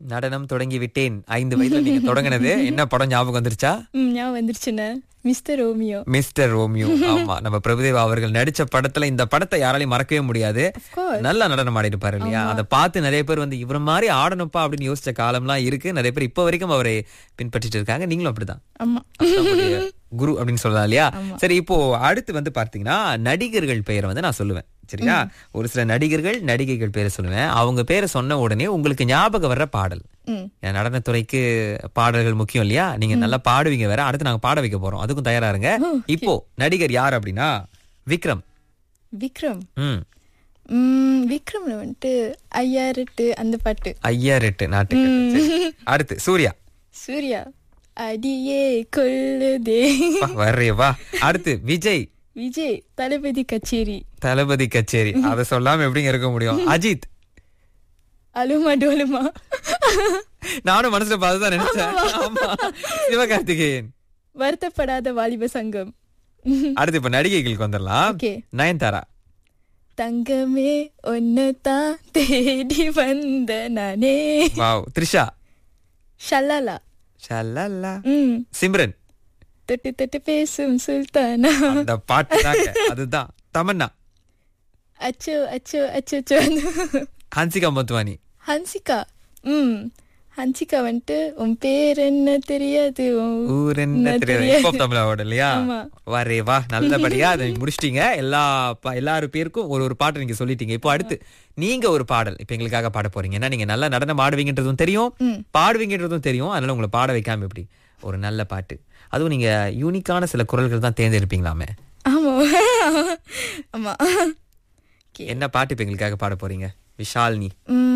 நடனம் தொடங்கி விட்டேன் ஐந்து வயதுல நீங்க தொடங்கினது என்ன படம் ஞாபகம் வந்துருச்சா ம் ஞாபகம் வந்துருச்சுண்ணே மிஸ்டர் ரோமியோ மிஸ்டர் ரோமியோ ஆமா நம்ம பிரபுதேவா அவர்கள் நடிச்ச படத்துல இந்த படத்தை யாராலையும் மறக்கவே முடியாது course. நல்லா நடனம் ஆடிருப்பாரு இல்லையா அதை பார்த்து நிறைய பேர் வந்து இவர மாதிரி ஆடணும்ப்பா அப்படின்னு யோசிச்ச காலம்லாம் இருக்கு நிறைய பேர் இப்ப வரைக்கும் அவரை பின்பற்றிட்டு இருக்காங்க நீங்களும் அப்படிதான் ஆமா நம்முடைய குரு அப்படின்னு சொல்லலாம் இல்லையா சரி இப்போ அடுத்து வந்து பார்த்தீங்கன்னா நடிகர்கள் பெயரை வந்து நான் சொல்லுவேன் சரியா ஒரு சில நடிகர்கள் நடிகைகள் பேரை சொல்லுவேன் அவங்க பேரை சொன்ன உடனே உங்களுக்கு ஞாபகம் வர்ற பாடல் ம் என் நடனத்துறைக்கு பாடல்கள் முக்கியம் இல்லையா நீங்க நல்லா பாடுவீங்க வேற அடுத்து நாங்க பாட வைக்க போறோம் அதுக்கும் தயாரா இருங்க இப்போ நடிகர் யார் அப்படின்னா விக்ரம் விக்ரம் ம் ம் விக்ரம்ல வந்துட்டு ஐயாரெட்டு அந்த பாட்டு ஐயா ரெட்டு நாட்டுக்கு சரி. அடுத்து சூர்யா சூர்யா அடியே கொல்லுதே வா, வர்றே வா அடுத்து விஜய் விஜய் தளபதி கச்சேரி தளபதி கச்சேரி அதை சொல்லாம எப்படிங்க இருக்க முடியும் அஜித் அலுமா டோலுமா நானும் மனசுல பார்த்துதான் நினைச்சேன் ஆமா. சிவகார்த்திகேயன் வருத்தப்படாத வாலிப சங்கம் அடுத்து இப்ப நடிகைகளுக்கு வந்துடலாம் ஓகே நயன்தாரா தங்கமே ஒன்னுதான் தேடி வந்த நானே வாவ் த்ரிஷா ஷல்லாலா ஷல்லல்லா ம் சிம்ரன் தொட்டு தொட்டு பேசும் சுல்தானா அந்த பாட்டு தாங்க அதுதான் தமன்னா அச்சோ அச்சோ அச்சோ அச்சோ ஹன்சிகா மோத்வானி ஹன்சிகா ம் ஹன்சிகா வந்துட்டு உன் பேர் என்ன தெரியாது உன் ஊர் என்ன தெரியாது ஹிப் ஹாப் தமிழாவோட இல்லையா ஆமா. வரே வா நல்லபடியா அதை முடிச்சிட்டீங்க எல்லா ப- எல்லாரும் பேருக்கும் ஒரு ஒரு பாட்டு நீங்க சொல்லிட்டீங்க இப்போ அடுத்து நீங்க ஒரு பாடல் இப்ப எங்களுக்காக பாட போறீங்க ஏன்னா நீங்க நல்லா நடனம் ஆடுவீங்கன்றதும் தெரியும் பாடுவீங்கன்றதும் தெரியும் அதனால உங்களை பாட வைக்காம எப்படி ஒரு நல்ல பாட்டு அதுவும் நீங்க யூனிக்கான சில குரல்கள் தான் தேர்ந்தெடுப்பீங்களாமே ஆமா ஆமா என்ன பாட்டு இப்ப எங்களுக்காக பாட போறீங்க விஷால்னி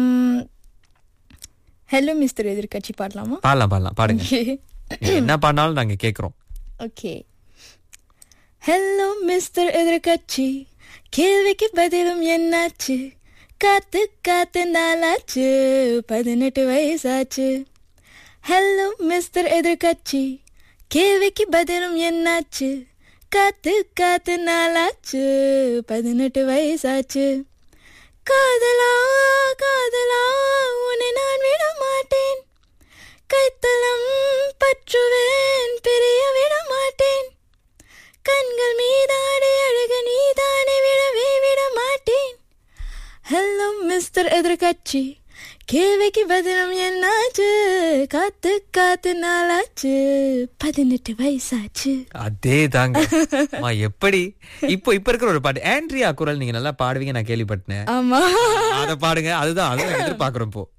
ஹலோ மிஸ்டர் எதிர்கட்சி பாடலாமா பாடலாம் பாடலாம் பாடுங்க நீங்க என்ன பாடினாலும் நாங்க கேக்குறோம் ஓகே ஹலோ மிஸ்டர் எதிர்கட்சி கேள்விக்கு பதிலும் என்னாச்சு காத்து காத்து நாளாச்சு பதினெட்டு வயசாச்சு ஹலோ மிஸ்டர் எதிர்கட்சி கேள்விக்கு பதிலும் என்னாச்சு காத்து காத்து நாளாச்சு பதினெட்டு வயசாச்சு காதலா காதலா உன்னை நான் விட மாட்டேன் கைத்தலம் பற்றுவேன் பிரிய விட மாட்டேன் கண்கள் மீதானே அழக நீதானே விடவே விட மாட்டேன் ஹலோ மிஸ்டர் எதிர்கட்சி கேள்விக்கு பதிலும் என்னாச்சு காத்து காத்து நாளாச்சு பதினெட்டு வயசாச்சு அதே தாங்க அம்மா, எப்படி இப்போ இப்ப இருக்கிற ஒரு பாட்டு ஆண்ட்ரியா குரல் நீங்க நல்லா பாடுவீங்க நான் கேள்விப்பட்டேன் ஆமா அத பாடுங்க அதுதான் அதுதான் எதிர்பார்க்கிறோம் இப்போ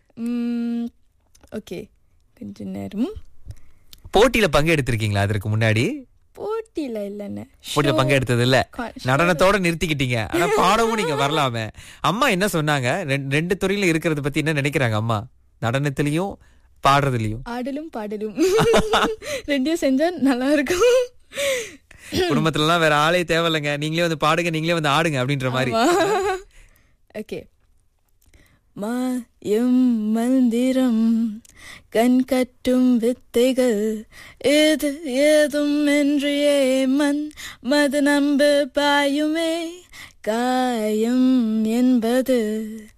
ஓகே கொஞ்ச நேரம் போட்டியில பங்கு எடுத்திருக்கீங்களா அதற்கு முன்னாடி போட்டியில இல்லைன்னு போட்டியில பங்கு எடுத்தது இல்ல Show. நடனத்தோட நிறுத்திக்கிட்டீங்க ஆனா பாடவும் நீங்க வரலாமே அம்மா என்ன சொன்னாங்க ரெண்டு- ரெண்டு துறையில இருக்கிறத பத்தி என்ன நினைக்கிறாங்க அம்மா நடனத்திலயும் பாடுறதுலயும் ஆடலும் பாடலும் ரெண்டையும் செஞ்சா நல்லா இருக்கும் குடும்பத்துல எல்லாம் வேற ஆளே தேவையில்லைங்க நீங்களே வந்து பாடுங்க நீங்களே வந்து ஆடுங்க அப்படின்ற மாதிரி ஓகே மாயம் மந்திரம் கண் கட்டும் வித்தைகள் இது ஏதும் என்றே மண் மது நம்ப பாயுமே காயம் என்பது